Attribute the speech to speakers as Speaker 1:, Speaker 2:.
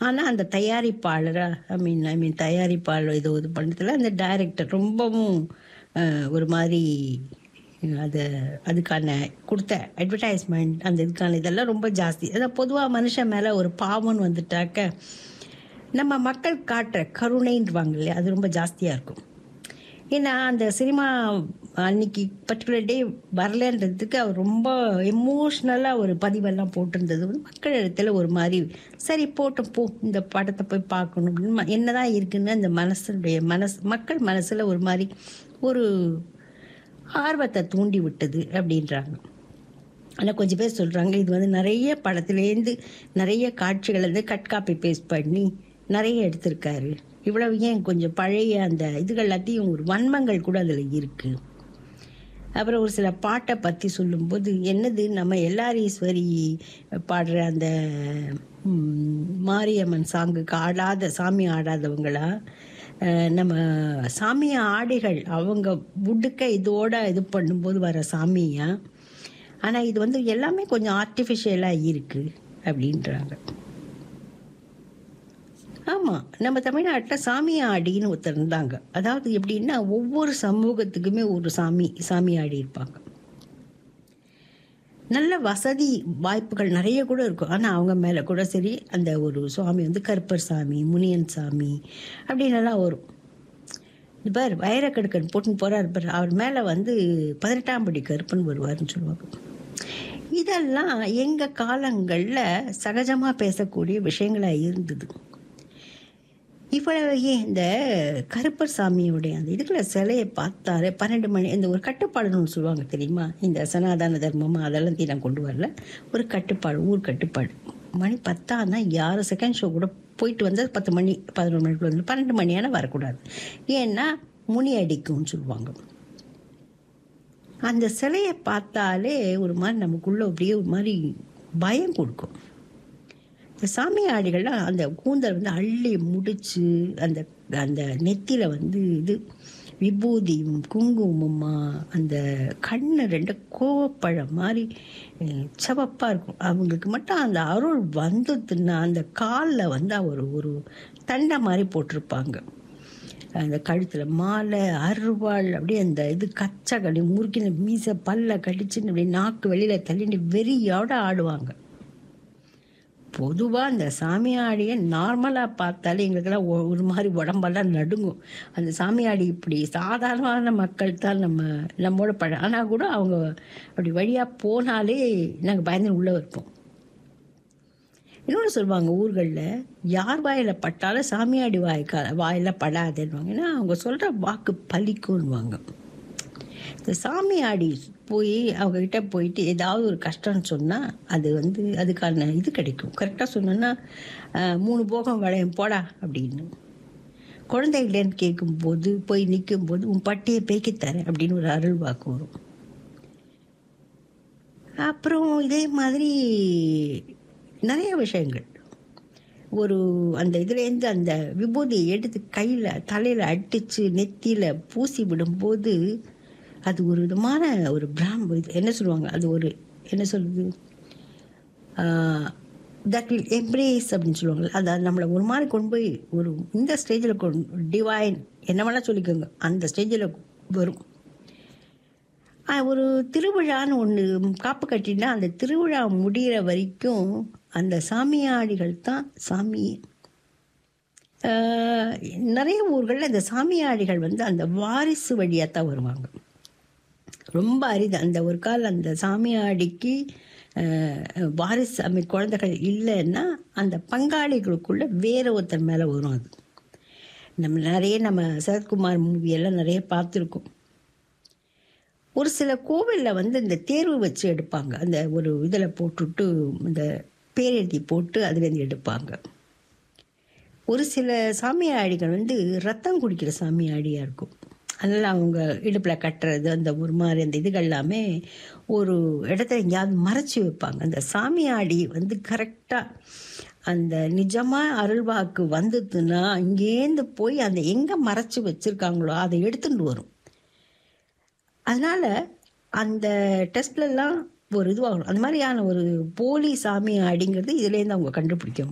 Speaker 1: ஆனால் அந்த தயாரிப்பாளரா ஐ மீன் ஐ மீன் தயாரிப்பாளர் இது இது பண்ணதில் அந்த டைரக்டர் ரொம்பவும் அஹ், ஒரு மாதிரி அது அதுக்கான கொடுத்த அட்வர்டைஸ்மெண்ட் அந்த இதுக்கான இதெல்லாம் ரொம்ப ஜாஸ்தி அதான் பொதுவாக மனுஷன் மேலே ஒரு பாவம்னு வந்துட்டாக்க நம்ம மக்கள் காட்டுற கருணைன்றவாங்க இல்லையா அது ரொம்ப ஜாஸ்தியாக இருக்கும் ஏன்னா அந்த சினிமா அன்னைக்கு பர்டிகுலர் டே வரலன்றதுக்கு அவர் ரொம்ப எமோஷ்னலாக ஒரு பதிவெல்லாம் போட்டிருந்தது வந்து மக்கள் இடத்துல ஒரு மாதிரி சரி போட்டோம் போ இந்த படத்தை போய் பார்க்கணும் அப்படின்னு ம- என்னதான் இருக்குன்னு அந்த மனசுடைய மனசு மக்கள் மனசில் ஒரு மாதிரி ஒரு ஆர்வத்தை தூண்டி விட்டது அப்படின்றாங்க ஆனால் கொஞ்சம் பேர் சொல்கிறாங்க இது வந்து நிறைய படத்துலேருந்து நிறைய காட்சிகள் வந்து கட் காப்பி பேஸ்ட் பண்ணி நிறைய எடுத்திருக்காரு இவ்வளவு ஏன் கொஞ்சம் பழைய அந்த இதுகள் எல்லாத்தையும் ஒரு வன்மங்கள் கூட அதில் இருக்குது அப்புறம் ஒரு சில பாட்டை பற்றி சொல்லும்போது என்னது நம்ம எல்லாரீஸ்வரி பாடுற அந்த ம், மாரியம்மன் சாங்குக்கு ஆடாத சாமி ஆடாதவங்களா அஹ், நம்ம சாமி ஆடிகள் அவங்க உடுக்க இதோட இது பண்ணும்போது வர சாமியா ஆனால் இது வந்து எல்லாமே கொஞ்சம் ஆர்டிஃபிஷியலாக இருக்குது அப்படின்றாங்க ஆமாம் நம்ம தமிழ்நாட்டில் சாமி ஆடின்னு ஒருத்தர் இருந்தாங்க அதாவது எப்படின்னா ஒவ்வொரு சமூகத்துக்குமே ஒரு சாமி சாமி ஆடி இருப்பாங்க நல்ல வசதி வாய்ப்புகள் நிறைய கூட இருக்கும் ஆனால் அவங்க மேலே கூட சரி அந்த ஒரு சுவாமி வந்து கருப்பர் சாமி முனியன் சாமி அப்படின்னு எல்லாம் வரும் இது பார் வைரக்கடுக்கன் போட்டுன்னு போகிறார் பார் அவர் மேலே வந்து பதினெட்டாம் படி கருப்பன் வருவார்னு சொல்லுவாங்க இதெல்லாம் எங்கள் காலங்களில் சகஜமாக பேசக்கூடிய விஷயங்களாக இருந்தது இவ்வளவு ஏன் இந்த கருப்பர் சாமியோடைய அந்த இதுக்குள்ள சிலையை பார்த்தாலே பன்னெண்டு மணி இந்த ஒரு கட்டுப்பாடுன்னு ஒன்று சொல்லுவாங்க தெரியுமா இந்த சனாதன தர்மமா அதெல்லாம் தீ நான் கொண்டு வரல ஒரு கட்டுப்பாடு ஊர் கட்டுப்பாடு மணி பத்தானா யாரும் செகண்ட் ஷோ கூட போயிட்டு வந்தால் பத்து மணி பதினொரு மணிக்குள்ள வந்து பன்னெண்டு மணியான வரக்கூடாது ஏன்னா முனி அடிக்கும்னு சொல்லுவாங்க அந்த சிலையை பார்த்தாலே ஒரு மாதிரி நமக்குள்ள அப்படியே ஒரு மாதிரி பயம் கொடுக்கும் இந்த சாமியாடிகள்லாம் அந்த கூந்தல் வந்து அள்ளி முடிச்சு அந்த அந்த நெத்தியில் வந்து இது விபூதியும் குங்குமமா அந்த கண்ணு ரெண்டு கோவப்பழம் மாதிரி சவப்பாக இருக்கும் அவங்களுக்கு மட்டும் அந்த அருள் வந்ததுன்னா அந்த காலில் வந்து ஒரு ஒரு தண்டை மாதிரி போட்டிருப்பாங்க அந்த கழுத்தில் மாலை அருவாள் அப்படியே அந்த இது கச்சை கடி முறுக்கின மீசை பல்ல கடிச்சுன்னு அப்படியே நாக்கு வெளியில் தள்ளிட்டு வெறியோட ஆடுவாங்க பொதுவாக அந்த சாமியாடியை நார்மலாக பார்த்தாலே எங்களுக்கெல்லாம் ஒ- ஒரு மாதிரி உடம்பெல்லாம் நடுங்கும் அந்த சாமியாடி இப்படி சாதாரணமான மக்கள் தான் நம்ம நம்மோட பழ ஆனால் கூட அவங்க அப்படி வழியாக போனாலே நாங்கள் பயந்து உள்ளே இருப்போம் இன்னொன்று சொல்லுவாங்க ஊர்களில் யார் வாயில் பட்டாலும் சாமியாடி வாய்க்கா வாயில் படாதுன்னுவாங்க ஏன்னா அவங்க சொல்கிற வாக்கு பலிக்கும்னுவாங்க இந்த சாமியாடி போய் அவங்கக்கிட்ட போயிட்டு ஏதாவது ஒரு கஷ்டம்னு சொன்னால் அது வந்து அதுக்கான இது கிடைக்கும் கரெக்டாக சொன்னோன்னா அஹ், மூணு போகம் வளையம் போடா அப்படின்னு குழந்தைகளேன்னு கேட்கும்போது போய் நிற்கும்போது உன் பட்டியை பெருக்கித் தரேன் அப்படின்னு ஒரு அருள் வாக்கு வரும் அப்புறம் இதே மாதிரி நிறைய விஷயங்கள் ஒரு அந்த இதுலேருந்து அந்த விபூதியை எடுத்து கையில் தலையில் அடித்து நெத்தியில் பூசி விடும்போது அது ஒரு விதமான ஒரு பிராம் இது என்ன சொல்லுவாங்க அது ஒரு என்ன சொல்லுது தட் வில் எம்ப்ரேஸ் அப்படின்னு சொல்லுவாங்க அது நம்மளை ஒரு மாதிரி கொண்டு போய் ஒரு இந்த ஸ்டேஜில் கொண்டு டிவைன் என்ன வேணால் சொல்லிக்கோங்க அந்த ஸ்டேஜில் வரும் ஆஹ் ஒரு திருவிழான்னு ஒன்று காப்பு கட்டினா அந்த திருவிழா முடிகிற வரைக்கும் அந்த சாமியாடிகள் தான் சாமி ஆஹ் நிறைய ஊர்களில் இந்த சாமியாடிகள் வந்து அந்த வாரிசு வழியாக தான் வருவாங்க ரொம்ப அரிது அந்த ஒரு கால் அந்த சாமியாடிக்கு ஆஹ், வாரிசு ஐ மீன் குழந்தைகள் இல்லைன்னா அந்த பங்காளிகளுக்குள்ள வேற ஒருத்தர் மேலே வரும் அது நம்ம நிறைய நம்ம சரத்குமார் மூவி எல்லாம் நிறைய பார்த்துருக்கோம் ஒரு சில கோவிலில் வந்து இந்த தேர்வு வச்சு எடுப்பாங்க அந்த ஒரு இதில் போட்டுட்டு இந்த பேர் எழுதி போட்டு அதுலேருந்து எடுப்பாங்க ஒரு சில சாமியாடிகள் வந்து ரத்தம் குடிக்கிற சாமியாடியாக இருக்கும் அதனால் அவங்க இடுப்பில் கட்டுறது அந்த ஒரு மாதிரி அந்த இதுகள் எல்லாமே ஒரு இடத்துல எங்கேயாவது மறைச்சி வைப்பாங்க அந்த சாமியாடி வந்து கரெக்டாக அந்த நிஜமாக அருள்வாக்கு வந்ததுன்னா இங்கேருந்து போய் அந்த எங்கே மறைச்சி வச்சுருக்காங்களோ அதை எடுத்துட்டு வரும் அதனால் அந்த டெஸ்ட்லலாம் ஒரு இதுவாகணும் அந்த மாதிரியான ஒரு போலி சாமி அப்படிங்கிறது இதுலேருந்து அவங்க கண்டுபிடிக்க